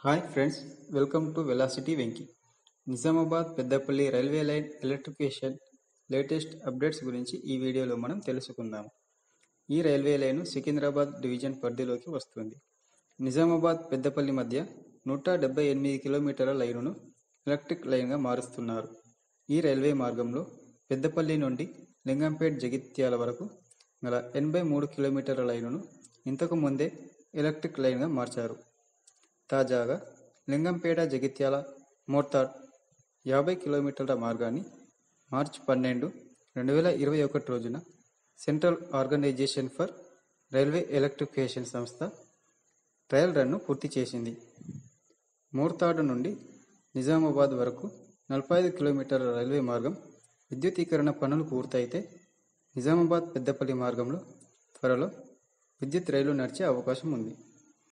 hi friends welcome to velocity Venki Nizamabad Peddapalli railway line electrification latest updates గురించి ఈ వీడియోలో మనం తెలుసుకుందాం ఈ రైల్వే లైను సికింద్రాబాద్ డివిజన్ పరిధిలోకి వస్తుంది నిజామాబాద్ పెద్దపల్లి మధ్య నూట డెబ్బై ఎనిమిది కిలోమీటర్ల లైనును ఎలక్ట్రిక్ లైన్గా మారుస్తున్నారు ఈ రైల్వే మార్గంలో పెద్దపల్లి నుండి లింగంపేట్ జగిత్యాల వరకు గల ఎనభై మూడు కిలోమీటర్ల లైనును ఇంతకు ముందే ఎలక్ట్రిక్ లైన్గా మార్చారు తాజాగా లింగంపేట జగిత్యాల మోర్తాడ్ యాభై కిలోమీటర్ల మార్గాన్ని మార్చి పన్నెండు రెండు వేల ఇరవై ఒకటి రోజున central organization for railway electrification సంస్థ ట్రయల్ రన్ను పూర్తి చేసింది మోర్తాడు నుండి నిజామాబాద్ వరకు నలభై ఐదు కిలోమీటర్ల రైల్వే మార్గం విద్యుతీకరణ పనులు పూర్తయితే నిజామాబాద్ పెద్దపల్లి మార్గంలో త్వరలో విద్యుత్ రైలు నడిచే అవకాశం ఉంది